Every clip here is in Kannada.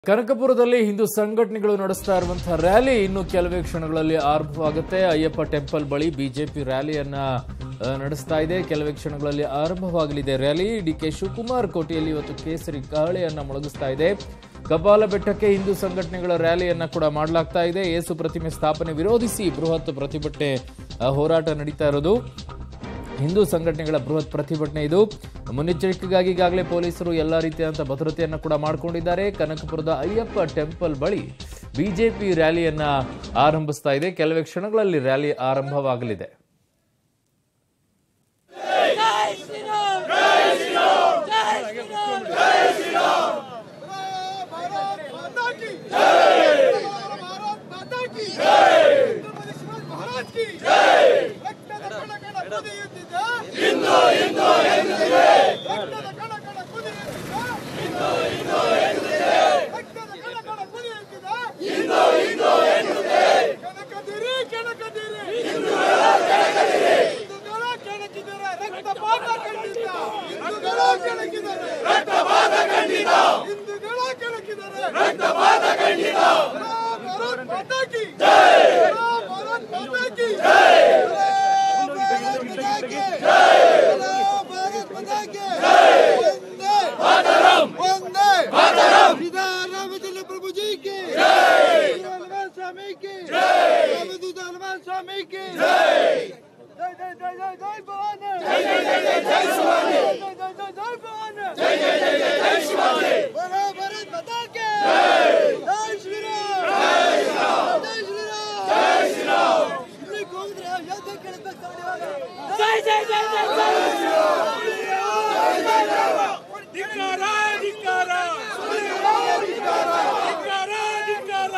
ಕನಕಪುರದಲ್ಲಿ ಹಿಂದೂ ಸಂಘಟನೆಗಳು ನಡೆಸ್ತಾ ಇರುವಂತಹ ರ್ಯಾಲಿ ಇನ್ನು ಕೆಲವೇ ಕ್ಷಣಗಳಲ್ಲಿ ಆರಂಭವಾಗುತ್ತೆ ಅಯ್ಯಪ್ಪ ಟೆಂಪಲ್ ಬಳಿ ಬಿಜೆಪಿ ರ್ಯಾಲಿಯನ್ನ ಆ, ನಡೆಸ್ತಾ ಇದೆ ಕೆಲವೇ ಕ್ಷಣಗಳಲ್ಲಿ ಆರಂಭವಾಗಲಿದೆ ರ್ಯಾಲಿ ಡಿ ಕೆ ಶಿವಕುಮಾರ್ ಕೋಟೆಯಲ್ಲಿ ಇವತ್ತು ಕೇಸರಿ ಕಹಳೆಯನ್ನ ಮೊಳಗಿಸ್ತಾ ಇದೆ ಕಪಾಲ ಬೆಟ್ಟಕ್ಕೆ ಹಿಂದೂ ಸಂಘಟನೆಗಳ ರ್ಯಾಲಿಯನ್ನ ಕೂಡ ಮಾಡಲಾಗ್ತಾ ಇದೆ ಏಸು ಪ್ರತಿಮೆ ಸ್ಥಾಪನೆ ವಿರೋಧಿಸಿ ಬೃಹತ್ ಪ್ರತಿಭಟನೆ ಆ, ಹೋರಾಟ ನಡೀತಾ ಇರೋದು ಹಿಂದೂ ಸಂಘಟನೆಗಳ ಬೃಹತ್ ಪ್ರತಿಭಟನೆ ಇದು ಮುನ್ನೆಚ್ಚರಿಕೆಗಾಗಿ ಈಗಾಗಲೇ ಪೊಲೀಸರು ಎಲ್ಲ ರೀತಿಯಾದಂತಹ ಭದ್ರತೆಯನ್ನು ಕೂಡ ಮಾಡಿಕೊಂಡಿದ್ದಾರೆ ಕನಕಪುರದ ಅಯ್ಯಪ್ಪ ಟೆಂಪಲ್ ಬಳಿ ಬಿಜೆಪಿ ರ್ಯಾಲಿಯನ್ನ ಆರಂಭಿಸ್ತಾ ಇದೆ ಕೆಲವೇ ಕ್ಷಣಗಳಲ್ಲಿ ರ್ಯಾಲಿ ಆರಂಭವಾಗಲಿದೆ ಜೈ ಶ್ರೀರಾಮ್ ಜೈ ಶ್ರೀರಾಮ್ ಜೈ ಶ್ರೀರಾಮ್ ಜೈ ಶ್ರೀರಾಮ್ भारत माता की जय भारत माता की जय महाराज की जय ರಕ್ತದ ಕಣ ಕಣ ಕುದಿಯುತ್ತಿದೆ ಇಂದು ಇಂದು ಎಂದಿದೆ ರಕ್ತದ ಕಣ ಕಣ ಕುದಿಯುತ್ತಿದೆ ಇಂದು ಇಂದು ಎಂದಿದೆ ರಕ್ತದ ಕಣ ಕಣ ಕುದಿಯುತ್ತಿದೆ ಇಂದು ಇಂದು ಎಂದಿದೆ ಕನಕದಿರಿ ಕನಕದಿರಿ ಹಿಂದೂಗಳ ಕೆಣಕದಿರಿ ಹಿಂದೂಗಳ ಕೆಣಕಿದರೆ ರಕ್ತಪಾತ ಖಂಡಿತ ಹಿಂದೂಗಳ ಕೆಣಕಿದರೆ ರಕ್ತಪಾತ ಖಂಡಿತ ಹಿಂದೂಗಳ ಕೆಣಕಿದರೆ ರಕ್ತಪಾತ ಖಂಡಿತ ಭಾರತ್ ಮಾತಾ ಕಿ ಜೈ ಭಾರತ್ ಮಾತಾ ಕಿ ಜೈ ಭಾರತ್ ಮಾತಾ ಕಿ ಜೈ ಭಾರತ್ ಮಾತಾ ಕಿ ಜೈ ವಂದೇ ಮಾತರಂ ವಂದೇ ಮಾತರಂ ಸೀತಾರಾಮಚಂದ್ರ ಪ್ರಭು ಜಿ ಕಿ ಜೈ ಹನುಮಾನ್ ಸ್ವಾಮಿ ಕಿ ಜೈ ರಾಮದೂತ ಹನುಮಾನ್ ಸ್ವಾಮಿ ಕಿ ಜೈ ಜೈ ಜೈ ಜೈ ಜೈ ಜೈ ಭವಾನಿ ಜೈ ಜೈ ಜೈ ಜೈ ಜೈ ಶಿವಾನಿ ಜೈ ಜೈ ಜೈ ಜೈ ಭವಾನಿ ಜೈ ಜೈ ಜೈ ಜೈ ಜೈ ಶಿವಾನಿ ಬರೋ ಭಾರತ್ ಮಾತಾ ಕಿ ಜೈ ಜೈ ಶ್ರೀರಾಮ್ ಜೈ ಶ್ರೀರಾಮ್ ಜೈ ಶ್ರೀರಾಮ್ ಜೈ ಶ್ರೀರಾಮ್ ಇಲ್ಲಿ ಹೋಗಿದ್ರೆ ಯಾವ್ದು ಕೇಳಬೇಕು ಇವಾಗ ಜೈ ಜೈ ಜೈ ಜೈ ಜೈ ಧಿಕ್ಕಾರ ಧಿಕ್ಕಾರ ಧಿಕ್ಕಾರ ಧಿಕ್ಕಾರ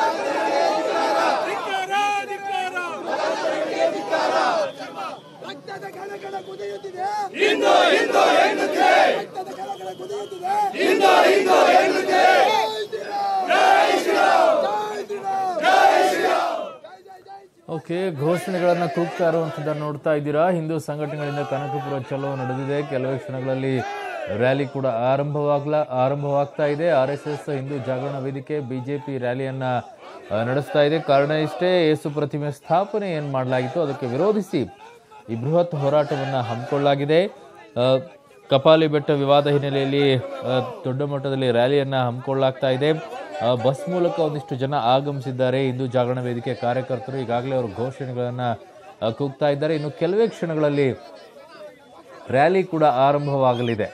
ಧಿಕ್ಕಾರ ಧಿಕ್ಕಾರ ರಕ್ತದ ಕಣ ಕಣ ಕುದಿಯುತ್ತಿದೆ ಇಂದು ಇಂದು ಎನ್ನುತ್ತೆ ರಕ್ತದ ಕಣ ಕಣ ಕುದಿಯುತ್ತಿದೆ ಇಂದು ಇಂದು ಎನ್ನುತ್ತೆ ಜೈ ಶ್ರೀರಾಮ್ ಜೈ ಶ್ರೀರಾಮ್ ಜೈ ಶ್ರೀರಾಮ್ ಜೈ ಜೈ ಜೈ ಓಕೆ ಘೋಷಣೆಗಳನ್ನ ಕೂಗ್ತಾ ಇರುವಂತದ್ದನ್ನು ನೋಡ್ತಾ ಇದ್ದೀರಾ ಹಿಂದೂ ಸಂಘಟನೆಗಳಿಂದ ಕನಕಪುರ ಚಲೋ ನಡೆದಿದೆ ಕೆಲವೇ ಕ್ಷಣಗಳಲ್ಲಿ ರ್ಯಾಲಿ ಕೂಡ ಆರಂಭವಾಗ್ಲ ಆರಂಭವಾಗ್ತಾ ಇದೆ R S S Hindu Jagarana Vedike BJP ರ್ಯಾಲಿಯನ್ನ ಆ, ನಡೆಸ್ತಾ ಇದೆ ಕಾರಣ ಇಷ್ಟೇ ಏಸು ಪ್ರತಿಮೆ ಸ್ಥಾಪನೆ ಏನ್ ಮಾಡಲಾಗಿತ್ತು ಅದಕ್ಕೆ ವಿರೋಧಿಸಿ ಈ ಬೃಹತ್ ಹೋರಾಟವನ್ನ ಹಮ್ಮಿಕೊಳ್ಳಲಾಗಿದೆ ಆ, ಕಪಾಲಿ ಬೆಟ್ಟ ವಿವಾದ ಹಿನ್ನೆಲೆಯಲ್ಲಿ ಆ, ದೊಡ್ಡ ಮಟ್ಟದಲ್ಲಿ ರ್ಯಾಲಿಯನ್ನ ಹಮ್ಮಿಕೊಳ್ಳಲಾಗ್ತಾ ಇದೆ ಆ, ಬಸ್ ಮೂಲಕ ಒಂದಿಷ್ಟು ಜನ ಆಗಮಿಸಿದ್ದಾರೆ ಹಿಂದೂ ಜಾಗರಣ ವೇದಿಕೆ ಕಾರ್ಯಕರ್ತರು ಈಗಾಗಲೇ ಅವರು ಘೋಷಣೆಗಳನ್ನ ಆ, ಕೂಗ್ತಾ ಇದ್ದಾರೆ ಇನ್ನು ಕೆಲವೇ ಕ್ಷಣಗಳಲ್ಲಿ ರ್ಯಾಲಿ ಕೂಡ ಆರಂಭವಾಗಲಿದೆ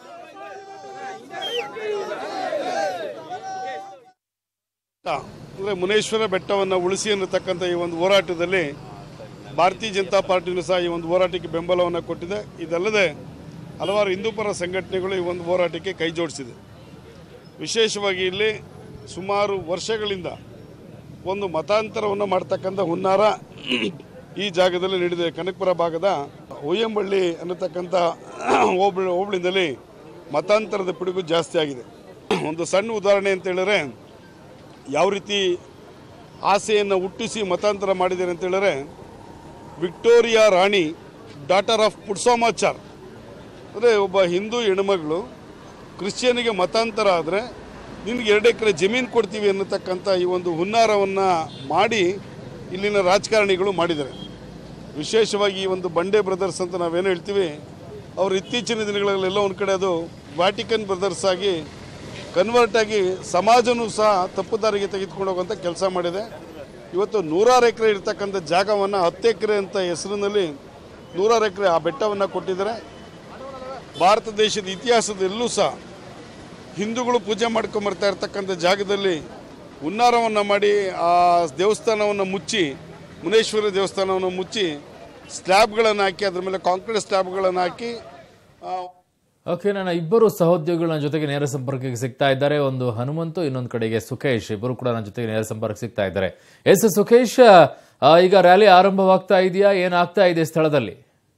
ಅಂದರೆ ಮುನೇಶ್ವರ ಬೆಟ್ಟವನ್ನು ಉಳಿಸಿ ಅನ್ನತಕ್ಕಂಥ ಈ ಒಂದು ಹೋರಾಟದಲ್ಲಿ ಭಾರತೀಯ ಜನತಾ ಪಾರ್ಟಿನೂ ಸಹ ಈ ಒಂದು ಹೋರಾಟಕ್ಕೆ ಬೆಂಬಲವನ್ನು ಕೊಟ್ಟಿದೆ ಇದಲ್ಲದೆ ಹಲವಾರು ಹಿಂದೂಪರ ಸಂಘಟನೆಗಳು ಈ ಒಂದು ಹೋರಾಟಕ್ಕೆ ಕೈ ಜೋಡಿಸಿದೆ ವಿಶೇಷವಾಗಿ ಇಲ್ಲಿ ಸುಮಾರು ವರ್ಷಗಳಿಂದ ಒಂದು ಮತಾಂತರವನ್ನು ಮಾಡ್ತಕ್ಕಂಥ ಹುನ್ನಾರ ಈ ಜಾಗದಲ್ಲಿ ನಡೆದಿದೆ ಕನಕಪುರ ಭಾಗದ ಒಯ್ಯಂಬಳ್ಳಿ ಅನ್ನತಕ್ಕಂಥ ಹೋಬಳಿ ಹೋಬಳಿನಲ್ಲಿ ಮತಾಂತರದ ಪಿಡುಗು ಜಾಸ್ತಿ ಆಗಿದೆ ಒಂದು ಸಣ್ಣ ಉದಾಹರಣೆ ಅಂತ ಹೇಳಿದ್ರೆ ಯಾವ ರೀತಿ ಆಸೆಯನ್ನು ಹುಟ್ಟಿಸಿ ಮತಾಂತರ ಮಾಡಿದ್ದಾರೆ ಅಂತ ಹೇಳಿದ್ರೆ ವಿಕ್ಟೋರಿಯಾ ರಾಣಿ ಡಾಟರ್ ಆಫ್ ಪುಡ್ಸೋಮಾಚಾರ್ ಅಂದರೆ ಒಬ್ಬ ಹಿಂದೂ ಹೆಣ್ಮಗಳು ಕ್ರಿಶ್ಚಿಯನಿಗೆ ಮತಾಂತರ ಆದರೆ ನಿನಗೆ ಎರಡು ಎಕರೆ ಜಮೀನು ಕೊಡ್ತೀವಿ ಅನ್ನತಕ್ಕಂಥ ಈ ಒಂದು ಹುನ್ನಾರವನ್ನು ಮಾಡಿ ಇಲ್ಲಿನ ರಾಜಕಾರಣಿಗಳು ಮಾಡಿದ್ದಾರೆ ವಿಶೇಷವಾಗಿ ಈ ಒಂದು ಬಂಡೆ ಬ್ರದರ್ಸ್ ಅಂತ ನಾವೇನು ಹೇಳ್ತೀವಿ ಅವರು ಇತ್ತೀಚಿನ ದಿನಗಳಲ್ಲೆಲ್ಲ ಒಂದು ಕಡೆ ಅದು ವ್ಯಾಟಿಕನ್ ಬ್ರದರ್ಸ್ ಆಗಿ ಕನ್ವರ್ಟ್ ಆಗಿ ಸಮಾಜನೂ ಸಹ ತಪ್ಪು ದಾರಿಗೆ ತೆಗೆದುಕೊಂಡು ಹೋಗುವಂಥ ಕೆಲಸ ಮಾಡಿದೆ ಇವತ್ತು ನೂರಾರು ಎಕರೆ ಇರ್ತಕ್ಕಂಥ ಜಾಗವನ್ನು ಹತ್ತು ಎಕರೆ ಅಂತ ಹೆಸರಿನಲ್ಲಿ ನೂರಾರು ಎಕರೆ ಆ ಬೆಟ್ಟವನ್ನು ಕೊಟ್ಟಿದ್ದಾರೆ ಭಾರತ ದೇಶದ ಇತಿಹಾಸದಲ್ಲೂ ಸಹ ಹಿಂದೂಗಳು ಪೂಜೆ ಮಾಡ್ಕೊಂಬರ್ತಾ ಇರ್ತಕ್ಕಂಥ ಜಾಗದಲ್ಲಿ ಹುನ್ನಾರವನ್ನು ಮಾಡಿ ಆ ದೇವಸ್ಥಾನವನ್ನು ಮುಚ್ಚಿ ಮುನೇಶ್ವರ ದೇವಸ್ಥಾನವನ್ನು ಮುಚ್ಚಿ ಸ್ಲ್ಯಾಬ್ಗಳನ್ನು ಹಾಕಿ ಅದ್ರ ಮೇಲೆ ಕಾಂಕ್ರೀಟ್ ಸ್ಲ್ಯಾಬ್ಗಳನ್ನು ಹಾಕಿ ಆ, ಓಕೆ ನನ್ನ ಇಬ್ಬರು ಸಹೋದ್ಯೋಗಿಗಳು ನನ್ನ ಜೊತೆಗೆ ನೇರ ಸಂಪರ್ಕಕ್ಕೆ ಸಿಗ್ತಾ ಇದ್ದಾರೆ ಒಂದು ಹನುಮಂತು ಇನ್ನೊಂದು ಕಡೆಗೆ ಸುಖೇಶ್ ಇಬ್ಬರು ಕೂಡ ನನ್ನ ಜೊತೆಗೆ ನೇರ ಸಂಪರ್ಕ ಸಿಗ್ತಾ ಇದ್ದಾರೆ ಎಸ್ ಸುಖೇಶ್ ಆ, ಈಗ ರ್ಯಾಲಿ ಆರಂಭವಾಗ್ತಾ ಇದೆಯಾ ಏನಾಗ್ತಾ ಇದೆ ಸ್ಥಳದಲ್ಲಿ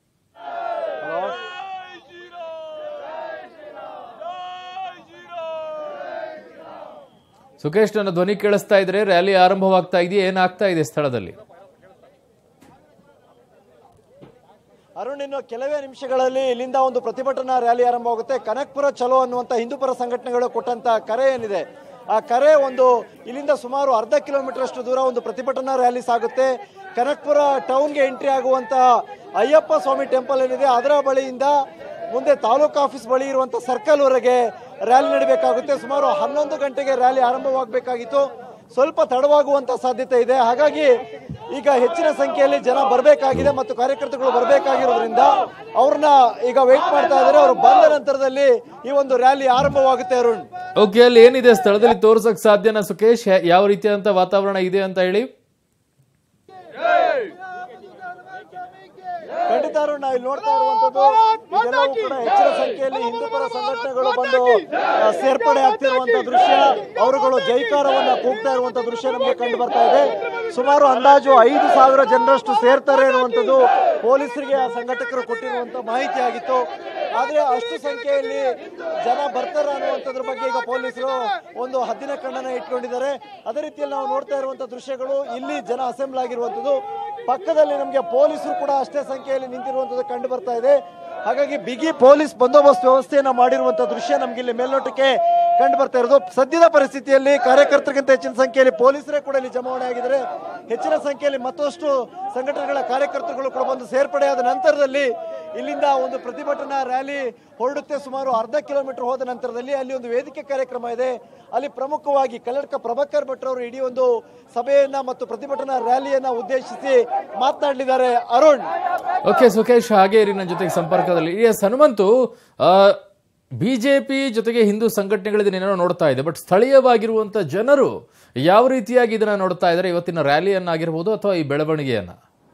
ಸುಖೇಶ್ ನನ್ನ ಧ್ವನಿ ಕೇಳಿಸ್ತಾ ಇದ್ರೆ ರ್ಯಾಲಿ ಆರಂಭವಾಗ್ತಾ ಇದೆಯಾ ಏನಾಗ್ತಾ ಇದೆ ಸ್ಥಳದಲ್ಲಿ ಅರುಣ್ ಇನ್ನು ಕೆಲವೇ ನಿಮಿಷಗಳಲ್ಲಿ ಇಲ್ಲಿಂದ ಒಂದು ಪ್ರತಿಭಟನಾ ರ್ಯಾಲಿ ಆರಂಭವಾಗುತ್ತೆ ಕನಕ್ಪುರ ಚಲೋ ಅನ್ನುವಂಥ ಹಿಂದೂಪರ ಸಂಘಟನೆಗಳು ಕೊಟ್ಟಂತ ಕರೆ ಏನಿದೆ ಆ ಕರೆ ಒಂದು ಇಲ್ಲಿಂದ ಸುಮಾರು ಅರ್ಧ ಕಿಲೋಮೀಟರ್ ಅಷ್ಟು ದೂರ ಒಂದು ಪ್ರತಿಭಟನಾ ರ್ಯಾಲಿ ಸಾಗುತ್ತೆ ಕನಕ್ಪುರ ಟೌನ್ಗೆ ಎಂಟ್ರಿ ಆಗುವಂತಹ ಅಯ್ಯಪ್ಪ ಸ್ವಾಮಿ ಟೆಂಪಲ್ ಏನಿದೆ ಅದರ ಬಳಿಯಿಂದ ಮುಂದೆ ತಾಲೂಕು ಆಫೀಸ್ ಬಳಿ ಇರುವಂತ ಸರ್ಕಲ್ ವರೆಗೆ ರ್ಯಾಲಿ ನಡೀಬೇಕಾಗುತ್ತೆ ಸುಮಾರು ಹನ್ನೊಂದು ಗಂಟೆಗೆ ರ್ಯಾಲಿ ಆರಂಭವಾಗಬೇಕಾಗಿತ್ತು ಸ್ವಲ್ಪ ತಡವಾಗುವಂತ ಸಾಧ್ಯತೆ ಇದೆ ಹಾಗಾಗಿ ಈಗ ಹೆಚ್ಚಿನ ಸಂಖ್ಯೆಯಲ್ಲಿ ಜನ ಬರಬೇಕಾಗಿದೆ ಮತ್ತು ಕಾರ್ಯಕರ್ತರುಗಳು ಬರಬೇಕಾಗಿರೋದ್ರಿಂದ ಅವ್ರನ್ನ ಈಗ ವೇಟ್ ಮಾಡ್ತಾ ಇದ್ದಾರೆ ಅವರು ಬಂದ ನಂತರದಲ್ಲಿ ಈ ಒಂದು ರ್ಯಾಲಿ ಆರಂಭವಾಗುತ್ತೆ ಅರುಣ್ ಓಕೆ ಅಲ್ಲಿ ಏನಿದೆ ಸ್ಥಳದಲ್ಲಿ ತೋರ್ಸಕ್ ಸಾಧ್ಯನಾ ಸುಖೇಶ್ ಯಾ- ಯಾವ ರೀತಿಯಾದಂತ ವಾತಾವರಣ ಇದೆ ಅಂತ ಹೇಳಿ ಖಂಡಿತ ಅರುಣ್ ನಾವು ಇಲ್ಲಿ ನೋಡ್ತಾ ಇರುವಂತದ್ದು ಇದೆಲ್ಲವೂ ಕೂಡ ಹೆಚ್ಚಿನ ಸಂಖ್ಯೆಯಲ್ಲಿ ಹಿಂದೂ ಪರ ಸಂಘಟನೆಗಳು ಬಂದು ಆ, ಸೇರ್ಪಡೆ ಆಗ್ತಿರುವಂತ ದೃಶ್ಯ ಅವರುಗಳು ಜೈಕಾರವನ್ನ ಕೂಗ್ತಾ ಇರುವಂತ ದೃಶ್ಯ ನಮಗೆ ಕಂಡು ಬರ್ತಾ ಇದೆ ಸುಮಾರು ಅಂದಾಜು ಐದು ಸಾವಿರ ಜನರಷ್ಟು ಸೇರ್ತಾರೆ ಅನ್ನುವಂಥದ್ದು ಪೊಲೀಸರಿಗೆ ಆ ಸಂಘಟಕರು ಕೊಟ್ಟಿರುವಂತ ಮಾಹಿತಿ ಆಗಿತ್ತು ಆದ್ರೆ ಅಷ್ಟು ಸಂಖ್ಯೆಯಲ್ಲಿ ಜನ ಬರ್ತಾರ ಅನ್ನುವಂಥದ್ರ ಬಗ್ಗೆ ಈಗ ಪೊಲೀಸರು ಒಂದು ಹದ್ದಿನ ಕಣ್ಣನ್ನ ಇಟ್ಕೊಂಡಿದ್ದಾರೆ ಅದೇ ರೀತಿಯಲ್ಲಿ ನಾವು ನೋಡ್ತಾ ಇರುವಂತ ದೃಶ್ಯಗಳು ಇಲ್ಲಿ ಜನ ಅಸೆಂಬ್ಲ್ ಆಗಿರುವಂತದ್ದು ಪಕ್ಕದಲ್ಲಿ ನಮಗೆ ಪೊಲೀಸರು ಕೂಡ ಅಷ್ಟೇ ಸಂಖ್ಯೆಯಲ್ಲಿ ನಿಂತಿರುವಂತದ್ದು ಕಂಡು ಬರ್ತಾ ಇದೆ ಹಾಗಾಗಿ ಬಿಗಿ ಪೊಲೀಸ್ ಬಂದೋಬಸ್ತ್ ವ್ಯವಸ್ಥೆಯನ್ನ ಮಾಡಿರುವಂತ ದೃಶ್ಯ ನಮ್ಗೆ ಇಲ್ಲಿ ಮೇಲ್ನೋಟಕ್ಕೆ ಕಂಡು ಬರ್ತಾ ಇರೋದು ಸದ್ಯದ ಪರಿಸ್ಥಿತಿಯಲ್ಲಿ ಕಾರ್ಯಕರ್ತರಿಗಿಂತ ಹೆಚ್ಚಿನ ಸಂಖ್ಯೆಯಲ್ಲಿ ಪೊಲೀಸರೇ ಕೂಡ ಇಲ್ಲಿ ಜಮಾವಣೆ ಆಗಿದ್ದಾರೆ ಹೆಚ್ಚಿನ ಸಂಖ್ಯೆಯಲ್ಲಿ ಮತ್ತಷ್ಟು ಸಂಘಟನೆಗಳ ಕಾರ್ಯಕರ್ತರುಗಳು ಕೂಡ ಬಂದು ಸೇರ್ಪಡೆಯಾದ ನಂತರದಲ್ಲಿ ಇಲ್ಲಿಂದ ಒಂದು ಪ್ರತಿಭಟನಾ ರ್ಯಾಲಿ ಹೊರಡುತ್ತೆ ಸುಮಾರು ಅರ್ಧ ಕಿಲೋಮೀಟರ್ ಹೋದ ನಂತರದಲ್ಲಿ ಅಲ್ಲಿ ಒಂದು ವೇದಿಕೆ ಕಾರ್ಯಕ್ರಮ ಇದೆ ಅಲ್ಲಿ ಪ್ರಮುಖವಾಗಿ ಕಲ್ಲಡ್ಕ ಪ್ರಭಾಕರ್ ಭಟ್ ಅವರು ಇಡೀ ಒಂದು ಸಭೆಯನ್ನ ಮತ್ತು ಪ್ರತಿಭಟನಾ ರ್ಯಾಲಿಯನ್ನ ಉದ್ದೇಶಿಸಿ ಮಾತನಾಡಲಿದ್ದಾರೆ ಅರುಣ್ ಓಕೆ ಸುಖೇಶ್ ಹಾಗೆ ಇರಿ ನನ್ನ ಜೊತೆಗೆ ಸಂಪರ್ಕದಲ್ಲಿ ಎಸ್ ಹನುಮಂತು ಬಿಜೆಪಿ ಜೊತೆಗೆ ಹಿಂದೂ ಸಂಘಟನೆಗಳು ಇದನ್ನೇನೋ ನೋಡ್ತಾ ಇದೆ ಬಟ್ ಸ್ಥಳೀಯವಾಗಿರುವಂತ ಜನರು ಯಾವ ರೀತಿಯಾಗಿ ಇದನ್ನ ನೋಡ್ತಾ ಇದ್ದಾರೆ ಇವತ್ತಿನ ರ್ಯಾಲಿಯನ್ನಾಗಿರ್ಬೋದು ಅಥವಾ ಈ ಬೆಳವಣಿಗೆಯನ್ನ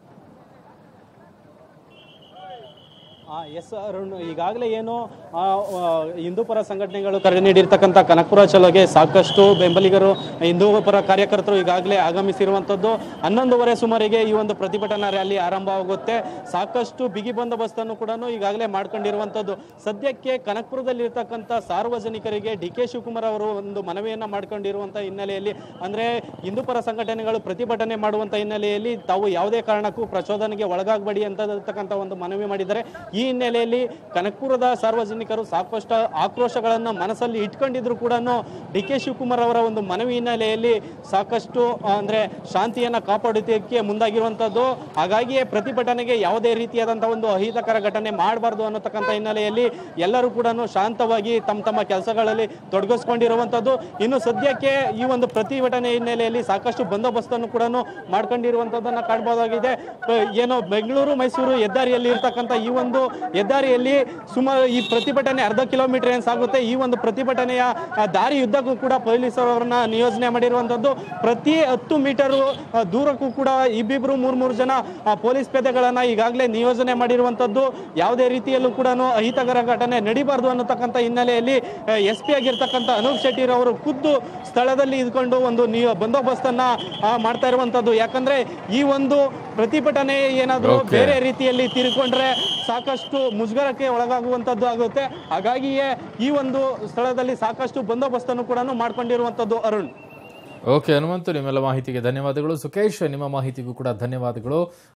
ಎಸ್ ಅರುಣ್ ಈಗಾಗಲೇ ಏನು ಆ, ಆ, ಹಿಂದೂ ಪರ ಸಂಘಟನೆಗಳು ಕರೆ ನೀಡಿರ್ತಕ್ಕಂಥ ಕನಕಪುರ ಚಲೋಗೆ ಸಾಕಷ್ಟು ಬೆಂಬಲಿಗರು ಹಿಂದೂ ಪರ ಕಾರ್ಯಕರ್ತರು ಈಗಾಗಲೇ ಆಗಮಿಸಿರುವಂಥದ್ದು ಹನ್ನೊಂದುವರೆ ಸುಮಾರಿಗೆ ಈ ಒಂದು ಪ್ರತಿಭಟನಾ ರ್ಯಾಲಿ ಆರಂಭವಾಗುತ್ತೆ ಸಾಕಷ್ಟು ಬಿಗಿ ಬಂದೋಬಸ್ತನ್ನು ಕೂಡ ಈಗಾಗಲೇ ಮಾಡ್ಕೊಂಡಿರುವಂಥದ್ದು ಸದ್ಯಕ್ಕೆ ಕನಕಪುರದಲ್ಲಿ ಇರ್ತಕ್ಕಂಥ ಸಾರ್ವಜನಿಕರಿಗೆ ಡಿ ಕೆ ಶಿವಕುಮಾರ್ ಅವರು ಒಂದು ಮನವಿಯನ್ನ ಮಾಡ್ಕೊಂಡಿರುವಂಥ ಹಿನ್ನೆಲೆಯಲ್ಲಿ ಅಂದ್ರೆ ಹಿಂದೂ ಪರ ಸಂಘಟನೆಗಳು ಪ್ರತಿಭಟನೆ ಮಾಡುವಂತ ಹಿನ್ನೆಲೆಯಲ್ಲಿ ತಾವು ಯಾವುದೇ ಕಾರಣಕ್ಕೂ ಪ್ರಚೋದನೆಗೆ ಒಳಗಾಗಬೇಡಿ ಅಂತ ಇರ್ತಕ್ಕಂಥ ಒಂದು ಮನವಿ ಮಾಡಿದ್ದಾರೆ ಈ ಹಿನ್ನೆಲೆಯಲ್ಲಿ ಕನಕಪುರದ ಸಾರ್ವಜನಿಕರು ಸಾಕಷ್ಟು ಆಕ್ರೋಶಗಳನ್ನ ಮನಸ್ಸಲ್ಲಿ ಇಟ್ಕೊಂಡಿದ್ರು ಕೂಡ ಡಿ ಕೆ ಶಿವಕುಮಾರ್ ಅವರ ಒಂದು ಮನವಿ ಹಿನ್ನೆಲೆಯಲ್ಲಿ ಸಾಕಷ್ಟು ಆ, ಅಂದ್ರೆ ಶಾಂತಿಯನ್ನ ಕಾಪಾಡೋದಕ್ಕೆ ಮುಂದಾಗಿರುವಂತದ್ದು ಹಾಗಾಗಿಯೇ ಪ್ರತಿಭಟನೆಗೆ ಯಾವುದೇ ರೀತಿಯಾದಂತಹ ಒಂದು ಅಹಿತಕರ ಘಟನೆ ಮಾಡಬಾರ್ದು ಅನ್ನತಕ್ಕಂಥ ಹಿನ್ನೆಲೆಯಲ್ಲಿ ಎಲ್ಲರೂ ಕೂಡ ಶಾಂತವಾಗಿ ತಮ್ಮ ತಮ್ಮ ಕೆಲಸಗಳಲ್ಲಿ ತೊಡಗಿಸ್ಕೊಂಡಿರುವಂತದ್ದು ಇನ್ನು ಸದ್ಯಕ್ಕೆ ಈ ಒಂದು ಪ್ರತಿಭಟನೆ ಹಿನ್ನೆಲೆಯಲ್ಲಿ ಸಾಕಷ್ಟು ಬಂದೋಬಸ್ತನ್ನು ಕೂಡ ಮಾಡ್ಕೊಂಡಿರುವಂತದ್ದನ್ನ ಕಾಣಬಹುದಾಗಿದೆ ಆ, ಏನು ಬೆಂಗಳೂರು ಮೈಸೂರು ಹೆದ್ದಾರಿಯಲ್ಲಿ ಇರ್ತಕ್ಕಂಥ ಈ ಒಂದು ಹೆದ್ದಾರಿಯಲ್ಲಿ ಸುಮಾರು ಈ ಪ್ರತಿಭಟನೆ ಅರ್ಧ ಕಿಲೋಮೀಟರ್ ಏನ್ ಸಾಗುತ್ತೆ ಈ ಒಂದು ಪ್ರತಿಭಟನೆಯ ಆ, ದಾರಿ ಉದ್ದಕ್ಕೂ ಕೂಡ ಪೊಲೀಸರವರನ್ನ ನಿಯೋಜನೆ ಮಾಡಿರುವಂತದ್ದು ಪ್ರತಿ ಹತ್ತು ಮೀಟರ್ ದೂರಕ್ಕೂ ಕೂಡ ಇಬ್ಬಿಬ್ರು ಮೂರ್ ಮೂರು ಜನ ಆ, ಪೊಲೀಸ್ ಪೇದೆಗಳನ್ನ ಈಗಾಗಲೇ ನಿಯೋಜನೆ ಮಾಡಿರುವಂತದ್ದು ಯಾವುದೇ ರೀತಿಯಲ್ಲೂ ಕೂಡ ಅಹಿತಕರ ಘಟನೆ ನಡಿಬಾರ್ದು ಅನ್ನತಕ್ಕಂಥ ಹಿನ್ನೆಲೆಯಲ್ಲಿ ಎಸ್ ಪಿ ಆಗಿರ್ತಕ್ಕಂಥ ಅನೂಪ್ ಶೆಟ್ಟಿ ಅವರು ಖುದ್ದು ಸ್ಥಳದಲ್ಲಿ ಇದ್ಕೊಂಡು ಒಂದು ನಿಯೋ ಬಂದೋಬಸ್ತನ್ನ ಆ, ಮಾಡ್ತಾ ಇರುವಂತದ್ದು ಯಾಕಂದ್ರೆ ಈ ಒಂದು ಪ್ರತಿಭಟನೆ ಏನಾದ್ರೂ Okay. ಬೇರೆ ರೀತಿಯಲ್ಲಿ ತಿರ್ಕೊಂಡ್ರೆ ಸಾಕಷ್ಟು ಮುಜುಗರಕ್ಕೆ ಒಳಗಾಗುವಂತದ್ದು ಆಗುತ್ತೆ ಹಾಗಾಗಿಯೇ ಈ ಒಂದು ಸ್ಥಳದಲ್ಲಿ ಸಾಕಷ್ಟು ಬಂದೋಬಸ್ತನ್ನು ಕೂಡ ಮಾಡ್ಕೊಂಡಿರುವಂತದ್ದು ಅರುಣ್ ಓಕೆ ಹನುಮಂತು ನಿಮ್ಮೆಲ್ಲ ಮಾಹಿತಿಗೆ ಧನ್ಯವಾದಗಳು ಸುಖೇಶ್ ನಿಮ್ಮ ಮಾಹಿತಿಗೂ ಕೂಡ ಧನ್ಯವಾದಗಳು